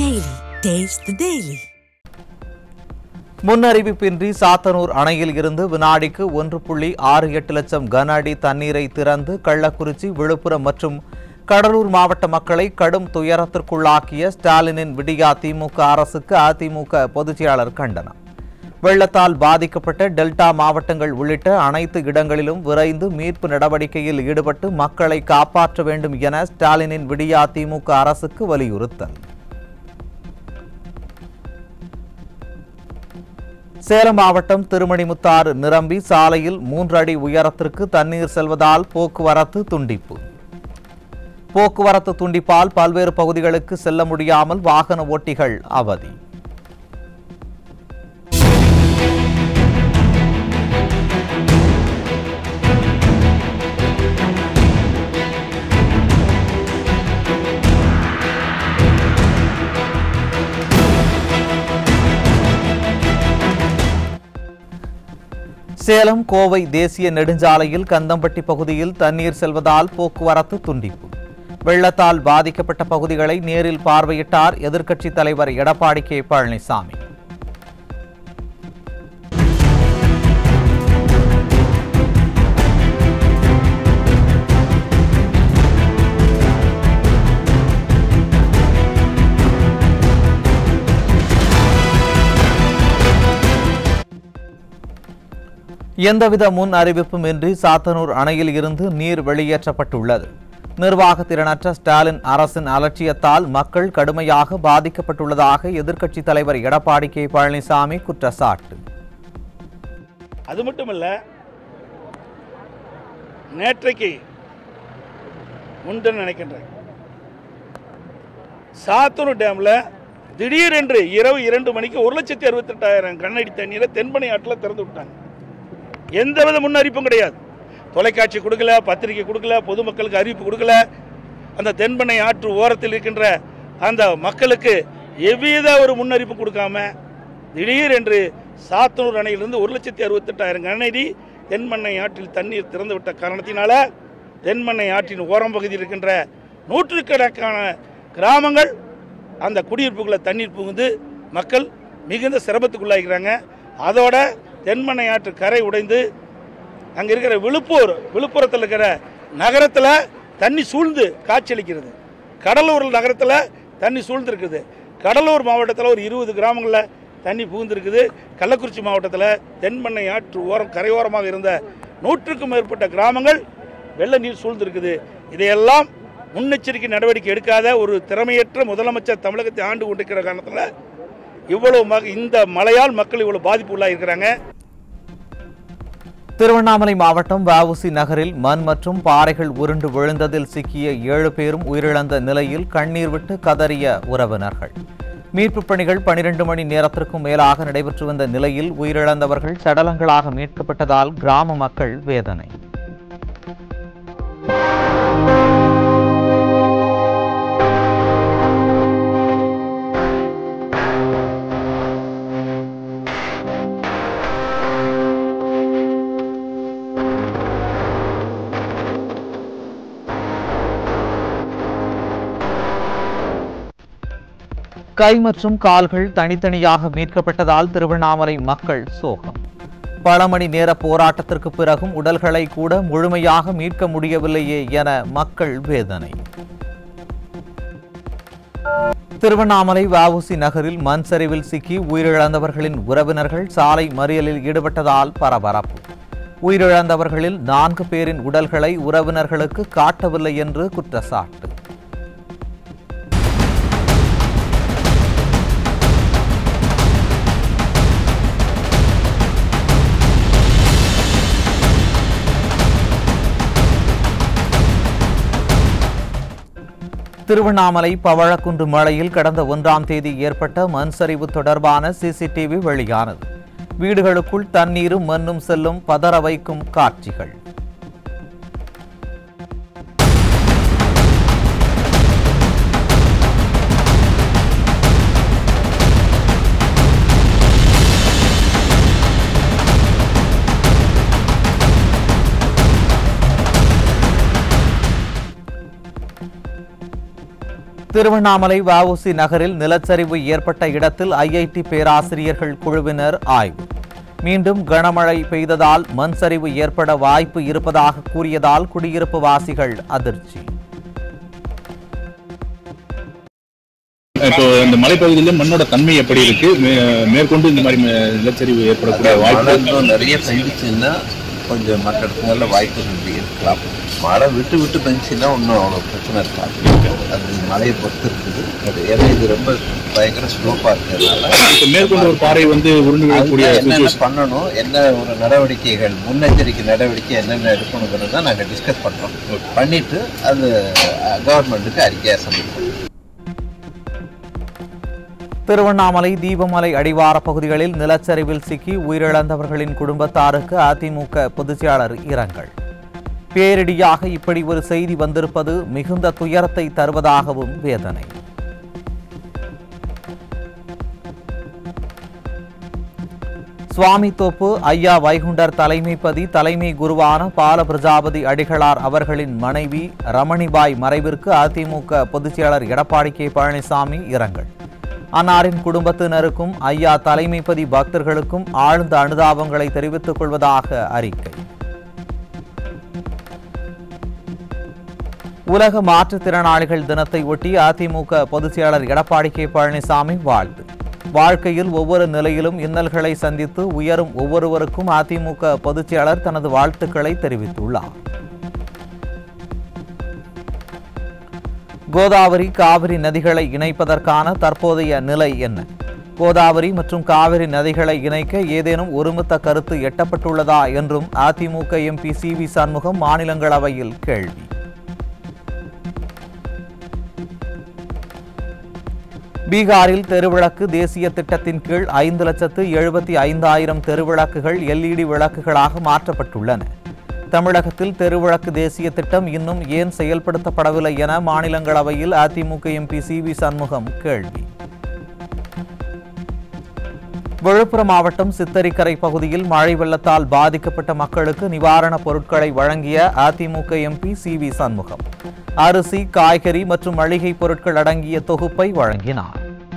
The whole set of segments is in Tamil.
Daily. Taste the Daily. முன்னறிவிப்பின்றி Sathanur அணையில் இருந்து வினாடிக்கு ஒன்று புள்ளி ஆறு எட்டு லட்சம் கன அடி தண்ணீரை திறந்து கள்ளக்குறிச்சி விழுப்புரம் மற்றும் கடலூர் மாவட்ட மக்களை கடும் துயரத்திற்குள்ளாக்கிய ஸ்டாலினின் விடியா திமுக அரசுக்கு அதிமுக பொதுச்செயலாளர் கண்டனம் வெள்ளத்தால் பாதிக்கப்பட்ட டெல்டா மாவட்டங்கள் உள்ளிட்ட அனைத்து இடங்களிலும் விரைந்து மீட்பு நடவடிக்கையில் ஈடுபட்டு மக்களை காப்பாற்ற வேண்டும் என ஸ்டாலினின் விடியா திமுக அரசுக்கு வலியுறுத்தல் சேலம் மாவட்டம் திருமணிமுத்தாறு நிரம்பி சாலையில் மூன்று அடி உயரத்திற்கு தண்ணீர் செல்வதால் போக்குவரத்து துண்டிப்பு போக்குவரத்து துண்டிப்பால் பல்வேறு பகுதிகளுக்கு செல்ல முடியாமல் வாகன ஓட்டிகள் அவதி சேலம் கோவை தேசிய நெடுஞ்சாலையில் கந்தம்பட்டி பகுதியில் தண்ணீர் செல்வதால் போக்குவரத்து துண்டிப்பு வெள்ளத்தால் பாதிக்கப்பட்ட பகுதிகளை நேரில் பார்வையிட்டார் எதிர்க்கட்சித் தலைவர் எடப்பாடி கே பழனிசாமி எந்தவித முன் அறிவிப்பும் இன்றி சாத்தனூர் அணையில் இருந்து நீர் வெளியேற்றப்பட்டுள்ளது நிர்வாக திறனற்ற ஸ்டாலின் அரசின் அலட்சியத்தால் மக்கள் கடுமையாக பாதிக்கப்பட்டுள்ளதாக எதிர்க்கட்சித் தலைவர் எடப்பாடி கே பழனிசாமி குற்றச்சாட்டு அது மட்டும் இல்ல நேற்றைக்கு முன்று நினைக்கின்றேன் சாத்தூர் டேம்ல திடீரென்று இரவு இரண்டு மணிக்கு ஒரு லட்சத்தி அறுபத்தெட்டாயிரம் கண்ணடி தண்ணீரை தென்பனை ஆற்றில் திறந்து விட்டாங்க எந்தவித முன்னறிவிப்பும் கிடையாது தொலைக்காட்சி கொடுக்கல பத்திரிகை கொடுக்கல பொதுமக்களுக்கு அறிவிப்பு கொடுக்கல அந்த தென்பனை ஆற்று ஓரத்தில் இருக்கின்ற அந்த மக்களுக்கு எவ்வித ஒரு முன்னறிவிப்பு கொடுக்காம திடீரென்று சாத்தனூர் அணையிலிருந்து ஒரு லட்சத்தி அறுபத்தெட்டாயிரம் கனஅடி தென்மண்ணை ஆற்றில் தண்ணீர் திறந்து விட்ட காரணத்தினால தென்மண்ணை ஆற்றின் ஓரம் பகுதியில் இருக்கின்ற நூற்றுக்கணக்கான கிராமங்கள் அந்த குடியிருப்புக்குள்ள தண்ணீர் புகுந்து மக்கள் மிகுந்த சிரமத்துக்குள்ளாகிறாங்க அதோட தென்மண்ணை ஆற்று கரை உடைந்து அங்கே இருக்கிற விழுப்பூர் விழுப்புரத்தில் இருக்கிற நகரத்தில் தண்ணி சூழ்ந்து காட்சியளிக்கிறது கடலூர் நகரத்தில் தண்ணி சூழ்ந்திருக்குது கடலூர் மாவட்டத்தில் ஒரு இருபது கிராமங்களில் தண்ணி புகுந்திருக்குது கள்ளக்குறிச்சி மாவட்டத்தில் தென்மண்ணை ஆற்று ஓரம் கரையோரமாக இருந்த நூற்றுக்கும் மேற்பட்ட கிராமங்கள் வெள்ள நீர் சூழ்ந்திருக்குது இதையெல்லாம் முன்னெச்சரிக்கை நடவடிக்கை எடுக்காத ஒரு திறமையற்ற முதலமைச்சர் தமிழகத்தை ஆண்டு கொண்டிருக்கிற காரணத்தில் இவ்வளவு மக- இந்த மழையால் மக்கள் இவ்வளவு பாதிப்பு உள்ளாயிருக்கிறாங்க திருவண்ணாமலை மாவட்டம் வஉசி நகரில் மண் மற்றும் பாறைகள் உருண்டு விழுந்ததில் சிக்கிய ஏழு பேரும் உயிரிழந்த நிலையில் கண்ணீர் விட்டு கதறிய உறவினர்கள் மீட்புப் பணிகள் பனிரெண்டு மணி நேரத்திற்கும் மேலாக நடைபெற்று வந்த நிலையில் உயிரிழந்தவர்கள் சடலங்களாக மீட்கப்பட்டதால் கிராம மக்கள் வேதனை கை மற்றும் கால்கள் தனித்தனியாக மீட்கப்பட்டதால் திருவண்ணாமலை மக்கள் சோகம் பல மணி நேர போராட்டத்திற்கு பிறகும் உடல்களை கூட முழுமையாக மீட்க முடியவில்லையே என மக்கள் வேதனை திருவண்ணாமலை வஉசி நகரில் மண் சரிவில் சிக்கி உயிரிழந்தவர்களின் உறவினர்கள் சாலை மறியலில் ஈடுபட்டதால் பரபரப்பு உயிரிழந்தவர்களில் நான்கு பேரின் உடல்களை உறவினர்களுக்கு காட்டவில்லை என்று குற்றச்சாட்டு திருவண்ணாமலை பவழக்குன்று மலையில் கடந்த ஒன்றாம் தேதி ஏற்பட்ட மண் சரிவு தொடர்பான சிசிடிவி வெளியானது வீடுகளுக்குள் தண்ணீரும் மண்ணும் செல்லும் பதற வைக்கும் காட்சிகள் திருவண்ணாமலை வஉசி நகரில் நிலச்சரிவு ஏற்பட்ட இடத்தில் ஐஐடி பேராசிரியர்கள் குழுவினர் ஆய்வு மீண்டும் கனமழை பெய்ததால் மண் சரிவு ஏற்பட வாய்ப்பு இருப்பதாக கூறியதால் குடியிருப்பு வாசிகள் அதிர்ச்சி இப்போ இந்த மலைப்பகுதியில மண்ணோட தன்மை எப்படி இருக்கு மே- மேற்கொண்டு இந்த மாதிரி ம- நிலச்சரிவு ஏற்படக்கூடிய வாய்ப்பு மழை இன்னும் நிறைய பெஞ்சிச்சுன்னா கொஞ்சம் மற்ற இடத்துல வாய்ப்புகள் இருக்கலாம் மழை விட்டு விட்டு பெஞ்சுன்னா இன்னும் அவ்வளோ பிரச்சனை இருக்காது அது மழையை பொறுத்து இருக்குது அது ஏன்னா இது ரொம்ப பயங்கர ஸ்லோப்பாக இருக்கிறதுனால இப்போ மேற்கொண்டு ஒரு பாறை வந்து உருண்டு விழக்கூடிய அதுதான் என்னென்ன situation. பண்ணணும் என்ன ஒரு நடவடிக்கைகள் முன்னெச்சரிக்கை நடவடிக்கை என்னென்ன எடுக்கணுங்கிறத தான் நாங்கள் டிஸ்கஸ் பண்ணுறோம் பண்ணிட்டு அது கவர்மெண்ட்டுக்கு அறிக்கையாக சந்திப்போம் திருவண்ணாமலை தீபமலை அடிவார பகுதிகளில் நிலச்சரிவில் சிக்கி உயிரிழந்தவர்களின் குடும்பத்தாருக்கு அதிமுக பொதுச்செயலாளர் இரங்கல் பேரிடியாக இப்படி ஒரு செய்தி வந்திருப்பது மிகுந்த துயரத்தை தருவதாகவும் வேதனை சுவாமித்தோப்பு ஐயா வைகுண்டர் தலைமைப்பதி தலைமை குருவான பால பிரஜாபதி அடிகளார் அவர்களின் மனைவி ரமணிபாய் மறைவிற்கு அதிமுக பொதுச்செயலாளர் எடப்பாடி கே பழனிசாமி இரங்கல் அன்னாரின் குடும்பத்தினருக்கும் ஐயா தலைமைப்பதி பக்தர்களுக்கும் ஆழ்ந்த அனுதாபங்களை தெரிவித்துக் கொள்வதாக அறிக்கை உலக மாற்றுத்திறனாளிகள் தினத்தை ஒட்டி அதிமுக பொதுச்செயலாளர் எடப்பாடி கே பழனிசாமி வாழ்த்து வாழ்க்கையில் ஒவ்வொரு நிலையிலும் இன்னல்களை சந்தித்து உயரும் ஒவ்வொருவருக்கும் அதிமுக பொதுச்செயலாளர் தனது வாழ்த்துக்களை தெரிவித்துள்ளார் கோதாவரி காவிரி நதிகளை இணைப்பதற்கான தற்போதைய நிலை என்ன கோதாவரி மற்றும் காவிரி நதிகளை இணைக்க ஏதேனும் ஒருமித்த கருத்து எட்டப்பட்டுள்ளதா என்றும் அதிமுக எம்பி சி வி சண்முகம் மாநிலங்களவையில் கேள்வி பீகாரில் தெருவிளக்கு தேசிய திட்டத்தின் கீழ் ஐந்து லட்சத்து எழுபத்தி ஐந்தாயிரம் தெருவிளக்குகள் எல்இடி விளக்குகளாக மாற்றப்பட்டுள்ளன தமிழகத்தில் தெருவிளக்கு தேசிய திட்டம் இன்னும் ஏன் செயல்படுத்தப்படவில்லை என மாநிலங்களவையில் அதிமுக எம்பி சி வி சண்முகம் கேள்வி விழுப்புரம் மாவட்டம் சித்தரிக்கரை பகுதியில் மழை வெள்ளத்தால் பாதிக்கப்பட்ட மக்களுக்கு நிவாரணப் பொருட்களை வழங்கிய அதிமுக எம்பி சி வி சண்முகம் அரிசி காய்கறி மற்றும் மளிகை பொருட்கள் அடங்கிய தொகுப்பை வழங்கினார்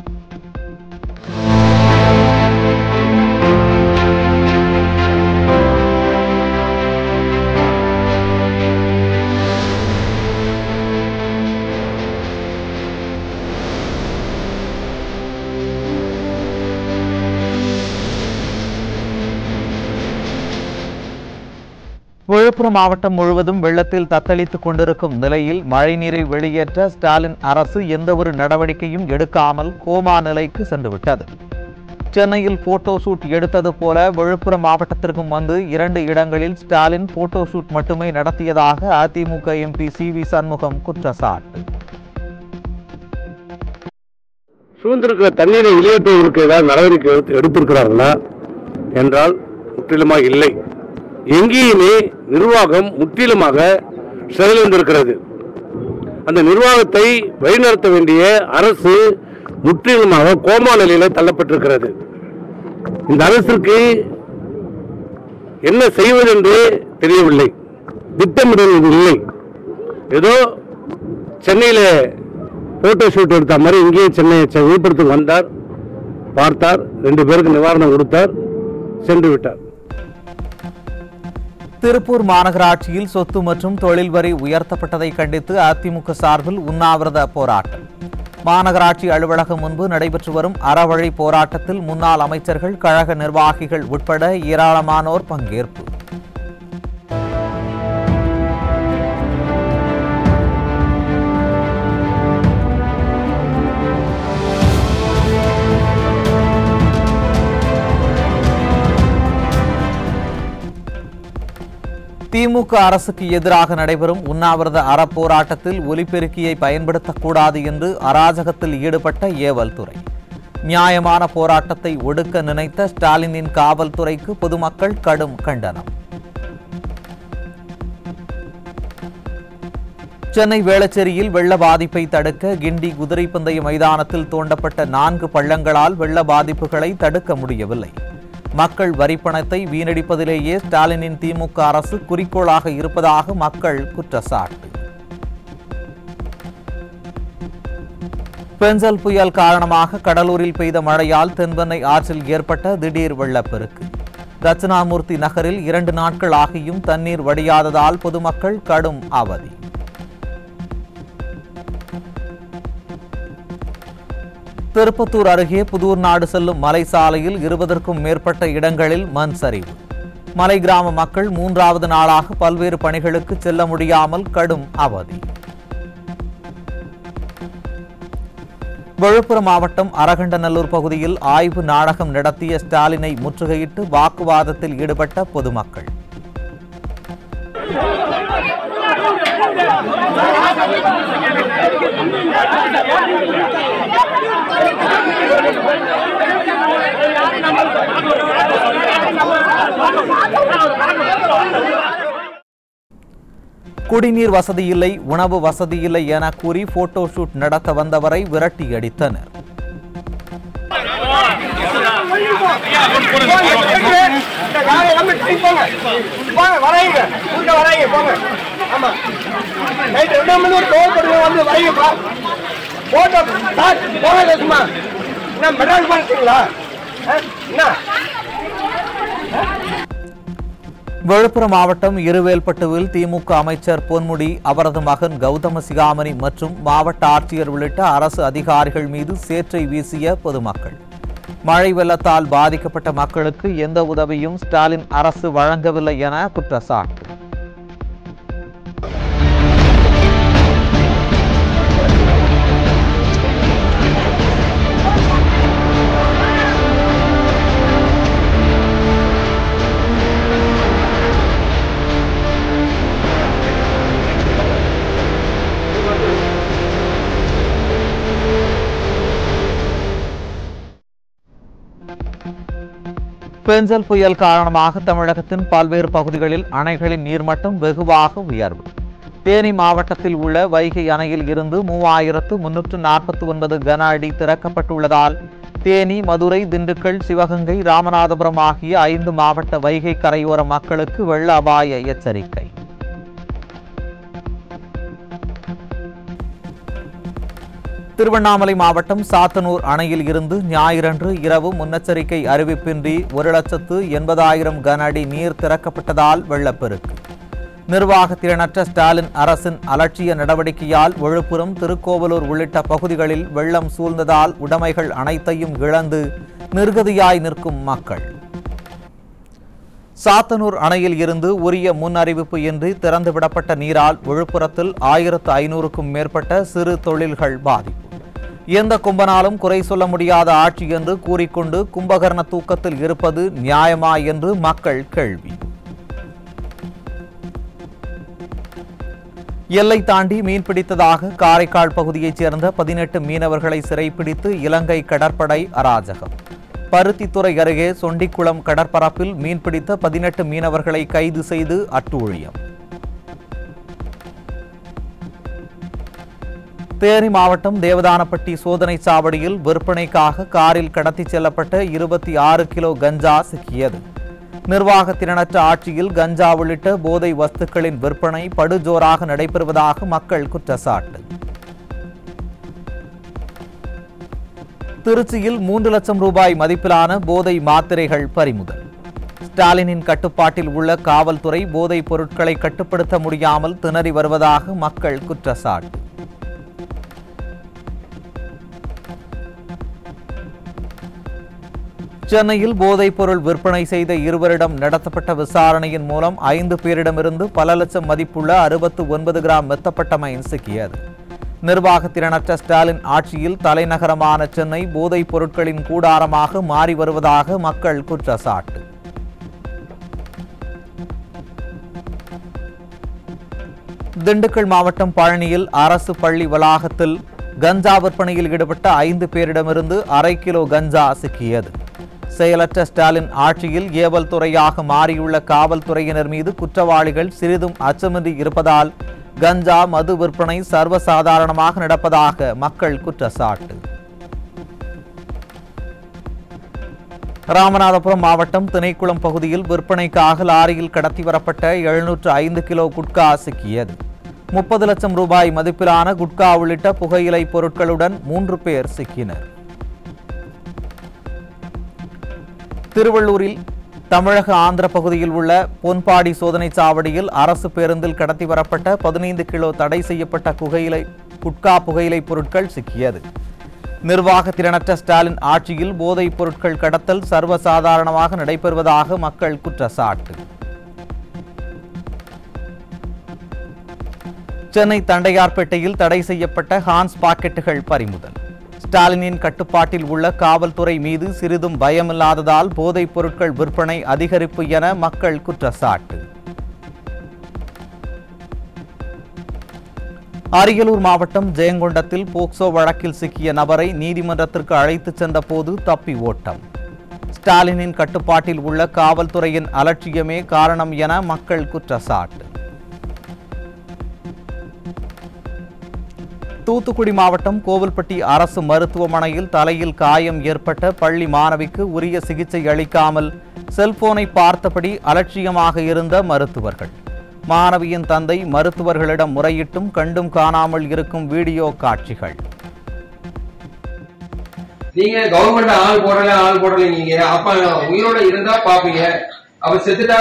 விழுப்புரம் மாவட்டம் முழுவதும் வெள்ளத்தில் தத்தளித்துக் கொண்டிருக்கும் நிலையில் மழைநீரை வெளியேற்ற ஸ்டாலின் அரசு எந்தவொரு நடவடிக்கையும் எடுக்காமல் கோமா நிலைக்கு சென்றுவிட்டது சென்னையில் போட்டோ ஷூட் எடுத்தது போல விழுப்புரம் மாவட்டத்திற்கும் வந்து இரண்டு இடங்களில் ஸ்டாலின் போட்டோ ஷூட் மட்டுமே நடத்தியதாக அதிமுக எம்பி சி வி சண்முகம் குற்றச்சாட்டு சூழ்ந்திருக்கிற தண்ணீரை வெளியேற்றுவதற்கு ஏதாவது நடவடிக்கை எடுத்து- எடுத்திருக்கிறார்களா என்றால் முற்றிலுமாக இல்லை எங்கேயுமே நிர்வாகம் முற்றிலுமாக செயலிழந்திருக்கிறது அந்த நிர்வாகத்தை வழிநடத்த வேண்டிய அரசு முற்றிலுமாக கோமா நிலையில தள்ளப்பட்டிருக்கிறது இந்த அரசுக்கு என்ன செய்வதென்று தெரியவில்லை திட்டமிடல் இல்லை ஏதோ சென்னையில் போட்டோ ஷூட் எடுத்த மாதிரி இங்கேயே சென்னை செ- விழுப்புரத்துக்கு வந்தார் பார்த்தார் ரெண்டு பேருக்கு நிவாரணம் கொடுத்தார் சென்று விட்டார் திருப்பூர் மாநகராட்சியில் சொத்து மற்றும் தொழில் வரி உயர்த்தப்பட்டதை கண்டித்து அதிமுக சார்பில் உண்ணாவிரத போராட்டம் மாநகராட்சி அலுவலகம் முன்பு நடைபெற்று வரும் அறவழி போராட்டத்தில் முன்னாள் அமைச்சர்கள் கழக நிர்வாகிகள் உட்பட ஏராளமானோர் பங்கேற்பு திமுக அரசுக்கு எதிராக நடைபெறும் உண்ணாவிரத அறப்போராட்டத்தில் ஒலிபெருக்கியை பயன்படுத்தக்கூடாது என்று அராஜகத்தில் ஈடுபட்ட ஏவல் துறை நியாயமான போராட்டத்தை ஒடுக்க நினைத்த ஸ்டாலினின் காவல்துறைக்கு பொதுமக்கள் கடும் கண்டனம் சென்னை வேளச்சேரியில் வெள்ள பாதிப்பை தடுக்க கிண்டி குதிரை பந்தய மைதானத்தில் தோண்டப்பட்ட நான்கு பள்ளங்களால் வெள்ள பாதிப்புகளை தடுக்க முடியவில்லை மக்கள் வரிப்பணத்தை வீணடிப்பதிலேயே ஸ்டாலினின் திமுக அரசு குறிக்கோளாக இருப்பதாக மக்கள் குற்றச்சாட்டு பென்சல் புயல் காரணமாக கடலூரில் பெய்த மழையால் தென்பெண்ணை ஆற்றில் ஏற்பட்ட திடீர் வெள்ளப்பெருக்கு தட்சிணாமூர்த்தி நகரில் இரண்டு நாட்கள் ஆகியும் தண்ணீர் வடியாததால் பொதுமக்கள் கடும் அவதி திருப்பத்தூர் அருகே புதூர் நாடு செல்லும் மலை சாலையில் இருபதற்கும் மேற்பட்ட இடங்களில் மண் சரிவு மலை கிராம மக்கள் மூன்றாவது நாளாக பல்வேறு பணிகளுக்கு செல்ல முடியாமல் கடும் அவதி விழுப்புரம் மாவட்டம் அரகண்டநல்லூர் பகுதியில் ஆய்வு நாடகம் நடத்திய ஸ்டாலினை முற்றுகையிட்டு வாக்குவாதத்தில் ஈடுபட்ட பொதுமக்கள் குடிநீர் வசதி இல்லை உணவு வசதி இல்லை என கூறி போட்டோ ஷூட் நடத்த வந்தவரை விரட்டி அடித்தனர் விழுப்புரம் மாவட்டம் இருவேல்பட்டுவில் திமுக அமைச்சர் பொன்முடி அவரது மகன் கௌதம சிகாமணி மற்றும் மாவட்ட ஆட்சியர் உள்ளிட்ட அரசு அதிகாரிகள் மீது சேற்றை வீசிய பொதுமக்கள் மழை வெள்ளத்தால் பாதிக்கப்பட்ட மக்களுக்கு எந்த உதவியும் ஸ்டாலின் அரசு வழங்கவில்லை என குற்றச்சாட்டு பெஞ்சல் புயல் காரணமாக தமிழகத்தின் பல்வேறு பகுதிகளில் அணைகளின் நீர்மட்டம் வெகுவாக உயர்வு தேனி மாவட்டத்தில் உள்ள வைகை அணையில் இருந்து மூவாயிரத்து முன்னூற்று நாற்பத்தி ஒன்பது கன அடி திறக்கப்பட்டுள்ளதால் தேனி மதுரை திண்டுக்கல் சிவகங்கை ராமநாதபுரம் ஆகிய ஐந்து மாவட்ட வைகை கரையோர மக்களுக்கு வெள்ள அபாய எச்சரிக்கை திருவண்ணாமலை மாவட்டம் சாத்தனூர் அணையில் இருந்து ஞாயிறன்று இரவு முன்னெச்சரிக்கை அறிவிப்பின்றி ஒரு லட்சத்து எண்பதாயிரம் கன அடி நீர் திறக்கப்பட்டதால் வெள்ளப்பெருக்கு நிர்வாக திறனற்ற ஸ்டாலின் அரசின் அலட்சிய நடவடிக்கையால் விழுப்புரம் திருக்கோவலூர் உள்ளிட்ட பகுதிகளில் வெள்ளம் சூழ்ந்ததால் உடைமைகள் அனைத்தையும் இழந்து நிர்கதியாய் நிற்கும் மக்கள் சாத்தனூர் அணையில் இருந்து உரிய முன் அறிவிப்பு இன்றி திறந்துவிடப்பட்ட நீரால் விழுப்புரத்தில் ஆயிரத்து ஐநூறுக்கும் மேற்பட்ட சிறு தொழில்கள் பாதிப்பு எந்த கும்பனாலும் குறை சொல்ல முடியாத ஆட்சி என்று கூறிக்கொண்டு கும்பகர்ண தூக்கத்தில் இருப்பது நியாயமா என்று மக்கள் கேள்வி எல்லை தாண்டி மீன் பிடித்ததாக காரைக்கால் பகுதியைச் சேர்ந்த பதினெட்டு மீனவர்களை சிறைப்பிடித்து இலங்கை கடற்படை அராஜகம் பருத்தித்துறை அருகே சொண்டிக்குளம் கடற்பரப்பில் மீன்பிடித்த பதினெட்டு மீனவர்களை கைது செய்து அட்டூழியம் தேனி மாவட்டம் தேவதானப்பட்டி சோதனை சாவடியில் விற்பனைக்காக காரில் கடத்திச் செல்லப்பட்ட இருபத்தி ஆறு கிலோ கஞ்சா சிக்கியது நிர்வாக திறனற்ற ஆட்சியில் கஞ்சா உள்ளிட்ட போதை வஸ்துக்களின் விற்பனை படுஜோராக நடைபெறுவதாக மக்கள் குற்றச்சாட்டு திருச்சியில் மூன்று லட்சம் ரூபாய் மதிப்பிலான போதை மாத்திரைகள் பறிமுதல் ஸ்டாலினின் கட்டுப்பாட்டில் உள்ள காவல்துறை போதைப் பொருட்களை கட்டுப்படுத்த முடியாமல் திணறி வருவதாக மக்கள் குற்றச்சாட்டு சென்னையில் போதைப் பொருள் விற்பனை செய்த இருவரிடம் நடத்தப்பட்ட விசாரணையின் மூலம் ஐந்து பேரிடமிருந்து பல லட்சம் மதிப்புள்ள அறுபத்து ஒன்பது கிராம் மெத்தப்பட்டமைன் சிக்கியது நிர்வாக திறனற்ற ஸ்டாலின் ஆட்சியில் தலைநகரமான சென்னை போதைப் பொருட்களின் கூடாரமாக மாறி வருவதாக மக்கள் குற்றச்சாட்டு திண்டுக்கல் மாவட்டம் பழனியில் அரசு பள்ளி வளாகத்தில் கஞ்சா விற்பனையில் ஈடுபட்ட ஐந்து பேரிடமிருந்து அரை கிலோ கஞ்சா சிக்கியது செயலற்ற ஸ்டாலின் ஆட்சியில் ஏவல் துறையாக மாறியுள்ள காவல்துறையினர் மீது குற்றவாளிகள் சிறிதும் அச்சமின்றி இருப்பதால் கஞ்சா மது விற்பனை சர்வசாதாரணமாக நடப்பதாக மக்கள் குற்றச்சாட்டு ராமநாதபுரம் மாவட்டம் திணைக்குளம் பகுதியில் விற்பனைக்காக லாரியில் கடத்தி வரப்பட்ட எழுநூற்று ஐந்து கிலோ குட்கா சிக்கியது முப்பது லட்சம் ரூபாய் மதிப்பிலான குட்கா உள்ளிட்ட புகையிலை பொருட்களுடன் மூன்று பேர் சிக்கினர் திருவள்ளூரில் தமிழக ஆந்திர பகுதியில் உள்ள பொன்பாடி சோதனைச் சாவடியில் அரசு பேருந்தில் கடத்தி வரப்பட்ட பதினைந்து கிலோ தடை செய்யப்பட்ட புகையிலை குட்கா புகையிலை பொருட்கள் சிக்கியது நிர்வாக திறனற்ற ஸ்டாலின் ஆட்சியில் போதைப் பொருட்கள் கடத்தல் சர்வசாதாரணமாக நடைபெறுவதாக மக்கள் குற்றச்சாட்டு சென்னை தண்டையார்பேட்டையில் தடை செய்யப்பட்ட ஹான்ஸ் பாக்கெட்டுகள் பறிமுதல் ஸ்டாலினின் கட்டுப்பாட்டில் உள்ள காவல்துறை மீது சிறிதும் பயமில்லாததால் போதைப் பொருட்கள் விற்பனை அதிகரிப்பு என மக்கள் குற்றச்சாட்டு அரியலூர் மாவட்டம் ஜெயங்கொண்டத்தில் போக்சோ வழக்கில் சிக்கிய நபரை நீதிமன்றத்திற்கு அழைத்துச் சென்ற போது தப்பி ஓட்டம் ஸ்டாலினின் கட்டுப்பாட்டில் உள்ள காவல்துறையின் அலட்சியமே காரணம் என மக்கள் குற்றச்சாட்டு தூத்துக்குடி மாவட்டம் கோவில்பட்டி அரசு மருத்துவமனையில் தலையில் காயம் ஏற்பட்ட பள்ளி மாணவிக்கு உரிய சிகிச்சை அளிக்காமல் செல்போனை பார்த்தபடி அலட்சியமாக இருந்த மருத்துவர்கள் மாணவியின் தந்தை மருத்துவர்களிடம் முறையிட்டும் கண்டும் காணாமல் இருக்கும் வீடியோ காட்சிகள் நீங்க கவர்மெண்ட் ஆள் போடல ஆள் போடல நீங்க அப்ப உயிரோட இருந்தா பாப்பீங்க அவர் செத்துட்டா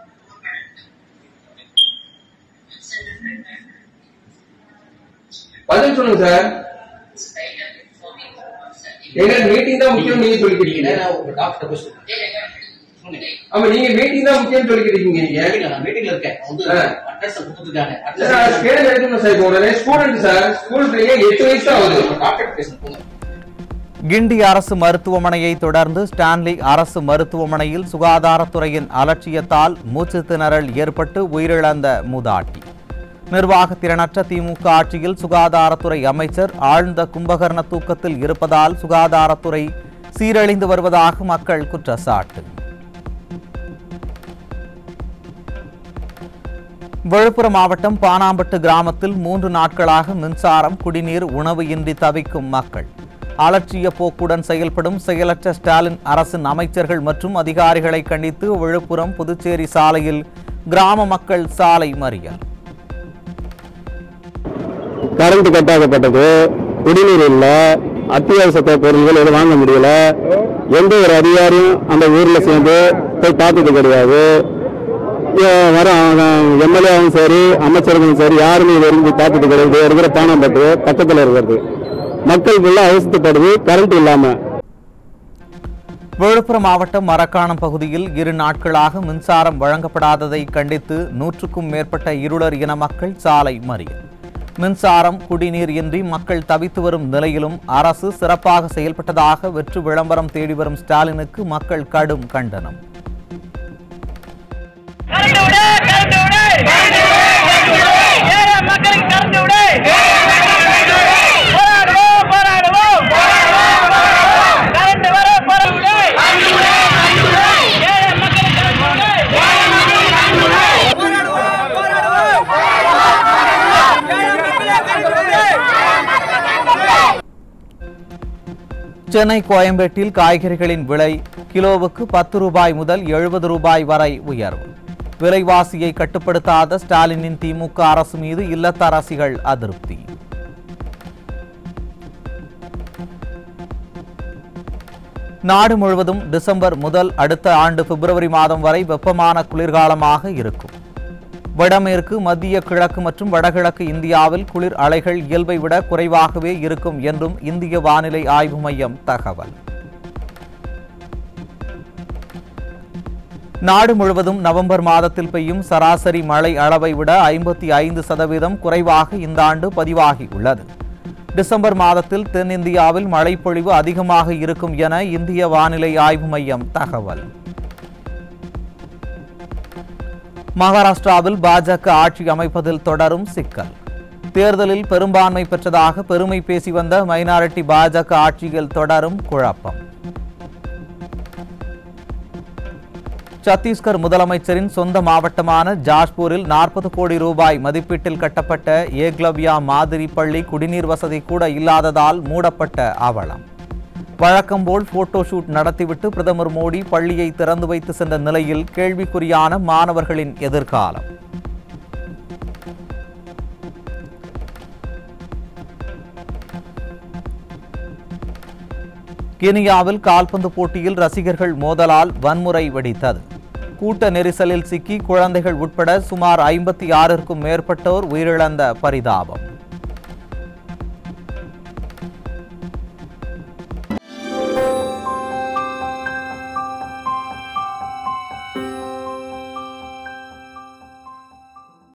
பதில் சொல்லுங்க சார் எங்க மீட்டிங் தான் முக்கியம் நீங்க சொல்லிக்கிறீங்க ஆமா நீங்க மீட்டிங் தான் முக்கியம் சொல்லிக்கிறீங்க நீங்க மீட்டிங்ல இருக்கேன் வந்து ஆ. அட்ரஸ் கொடுத்துருக்காங்க சார் ஸ்கேன் எடுக்கணும் சார் இப்போ உடனே ஸ்டூடெண்ட் சார் ஸ்கூல் பிள்ளைங்க எட்டு வயசு தான் ஆகுது டாக்டர் பேசணும் போங்க கிண்டி அரசு மருத்துவமனையை தொடர்ந்து ஸ்டான்லி அரசு மருத்துவமனையில் சுகாதாரத்துறையின் அலட்சியத்தால் மூச்சுத் திணறல் ஏற்பட்டு உயிரிழந்த மூதாட்டி நிர்வாக திறனற்ற திமுக ஆட்சியில் சுகாதாரத்துறை அமைச்சர் ஆழ்ந்த கும்பகர்ண தூக்கத்தில் இருப்பதால் சுகாதாரத்துறை சீரழிந்து வருவதாக மக்கள் குற்றச்சாட்டு விழுப்புரம் மாவட்டம் பானாம்பட்டு கிராமத்தில் மூன்று நாட்களாக மின்சாரம் குடிநீர் உணவு இன்றி தவிக்கும் மக்கள் அலட்சிய போக்குடன் செயல்படும் செயலற்ற ஸ்டாலின் அரசின் அமைச்சர்கள் மற்றும் அதிகாரிகளை கண்டித்து விழுப்புரம் புதுச்சேரி சாலையில் கிராம மக்கள் சாலை மறியல் கரண்ட் கட்டாக்கப்பட்டது குடிநீர் இல்ல அத்தியாவசிய பொருள்கள் எதுவும் வாங்க முடியல எந்த ஒரு அதிகாரியும் அந்த ஊர்ல சேர்ந்து போய் பார்த்தது கிடையாது ஏ- வர எம்எல்ஏவும் சரி அமைச்சர்களும் சரி யாருமே இது வரைக்கும் போய் பார்த்தது கிடையாது இருக்கிற பானம்பட்டு பக்கத்துல இருக்கிறது மக்கள் ஃபுல்லா அவசரப்படுது கரண்ட் இல்லாம விழுப்புரம் மாவட்டம் மரக்காணம் பகுதியில் இரு நாட்களாக மின்சாரம் வழங்கப்படாததை கண்டித்து நூற்றுக்கும் மேற்பட்ட இருளர் இன மக்கள் சாலை மறியல் மின்சாரம் குடிநீர் இன்றி மக்கள் தவித்து வரும் நிலையிலும் அரசு சிறப்பாக செயல்பட்டதாக வெற்று விளம்பரம் தேடி வரும் ஸ்டாலினுக்கு மக்கள் கடும் கண்டனம் கரண்ட் விடு கரண்ட் விடு ஏழை மக்களுக்கு கரண்ட் விடு போராடுவோம் போராடுவோம் கரண்ட் வர போராடு ஏழை மக்களுக்கு கரண்ட் சென்னை கோயம்பேட்டில் காய்கறிகளின் விலை கிலோவுக்கு பத்து ரூபாய் முதல் எழுபது ரூபாய் வரை உயர்வு விலைவாசியை கட்டுப்படுத்தாத ஸ்டாலினின் திமுக அரசு மீது இல்லத்தரசிகள் அதிருப்தி நாடு முழுவதும் டிசம்பர் முதல் அடுத்த ஆண்டு பிப்ரவரி மாதம் வரை வெப்பமான குளிர்காலமாக இருக்கும் வடமேற்கு மத்திய கிழக்கு மற்றும் வடகிழக்கு இந்தியாவில் குளிர் அலைகள் இயல்பை விட குறைவாகவே இருக்கும் என்றும் இந்திய வானிலை ஆய்வு மையம் தகவல் நாடு முழுவதும் நவம்பர் மாதத்தில் பெய்யும் சராசரி மழை அளவை விட ஐம்பத்தி ஐந்து சதவீதம் குறைவாக இந்த ஆண்டு பதிவாகியுள்ளது டிசம்பர் மாதத்தில் தென்னிந்தியாவில் மழைப்பொழிவு அதிகமாக இருக்கும் என இந்திய வானிலை ஆய்வு மையம் தகவல் மகாராஷ்டிராவில் பாஜக ஆட்சி அமைப்பதில் தொடரும் சிக்கல் தேர்தலில் பெரும்பான்மை பெற்றதாக பெருமை பேசி வந்த மைனாரிட்டி பாஜக ஆட்சியில் தொடரும் குழப்பம் சத்தீஸ்கர் முதலமைச்சரின் சொந்த மாவட்டமான ஜாஷ்பூரில் நாற்பது கோடி ரூபாய் மதிப்பீட்டில் கட்டப்பட்ட ஏக்லவ்யா மாதிரி பள்ளி குடிநீர் வசதி கூட இல்லாததால் மூடப்பட்ட அவலம் வழக்கம்போல் போட்டோ ஷூட் நடத்திவிட்டு பிரதமர் மோடி பள்ளியை திறந்து வைத்து சென்ற நிலையில் கேள்விக்குறியான மாணவர்களின் எதிர்காலம் கினியாவில் கால்பந்து போட்டியில் ரசிகர்கள் மோதலால் வன்முறை வெடித்தது கூட்ட நெரிசலில் சிக்கி குழந்தைகள் உட்பட சுமார் ஐம்பத்தி ஆறிற்கும் மேற்பட்டோர் உயிரிழந்த பரிதாபம்